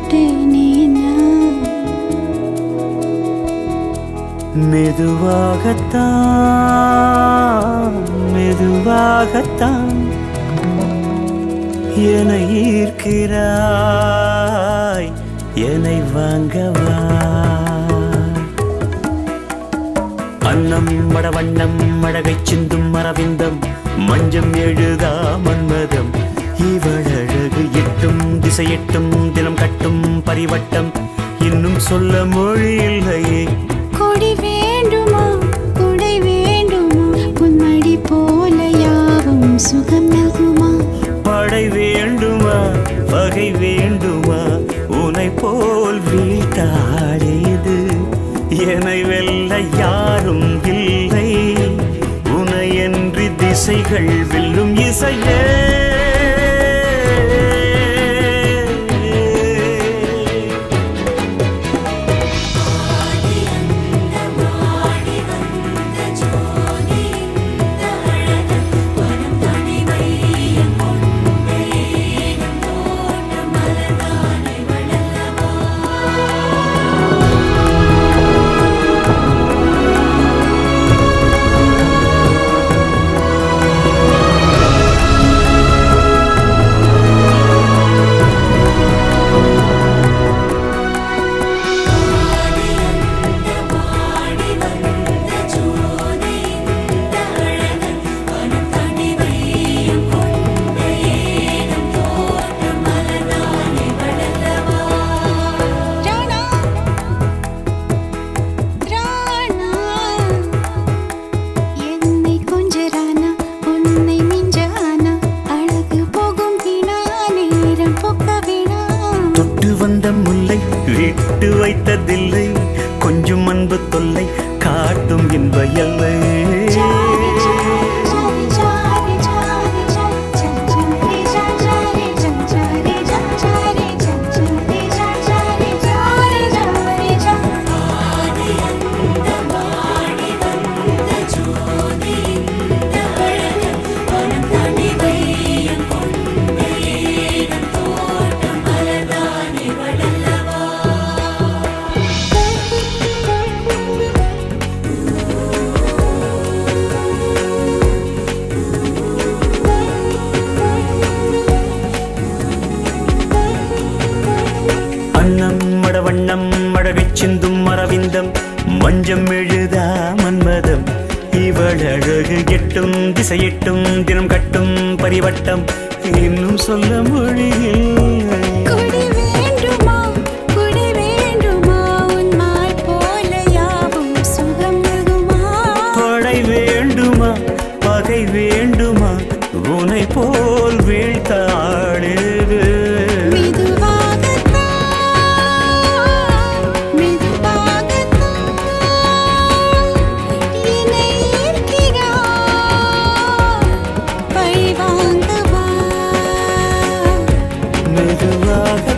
விட்டேனே நான் மெதுவாகத்தான் மெதுவாகத்தான் என்னை ஈர்க்கிறாய் என்னை வாங்கவா அன்னம் மடவண்ணம் மழகை சிந்தும் மரவிந்தம் மஞ்சம் எழுதா மன்மதம் இவழகு எட்டும் திசையெட்டும் தினம் கட்டும் பரிவட்டம் இன்னும் சொல்ல மொழி இல்லையே கொடி வேண்டுமா கொடை வேண்டுமா பொன்மடி போல யாவும் சுகம் நல்குமா படை வேண்டுமா வகை வேண்டுமா உனை போல் வீழ்த்தாடியது என்னை வெல்ல யாரும் இல்லை உனையன்றி திசைகள் வெல்லும் இசையே ராணா ராணா என்னை கொஞ்ச ராணா உன்னை மிஞ்ச ஆனா அழகு போகும் வீணா நேரம் போக்க வீணா தொட்டு வந்த முல்லை விட்டு வைத்ததில்லை கொஞ்சம் அன்பு தொல்லை காட்டும் இன்ப எல்லை அன்னம் மடவண்ணம் மழகைச் சிந்தும் மரவிந்தம் மஞ்சம் எழுதா மன்மதம் இவள் அழகு எட்டும் திசையெட்டும் தினம் கட்டும் பரிவட்டம் இன்னும் சொல்ல மொழியில் கொடி வேண்டுமா கொடி வேண்டுமா உன் மாய் போல யாவும் சுகம் நல்குமா படை வேண்டுமா பகை வேண்டுமா உனை போல் வீழ்த்தாடுது மெதுவாகத்தான் மெதுவாகத்தான் என்னை ஈர்க்கிறாய் பழி வாங்கவா மெதுவாக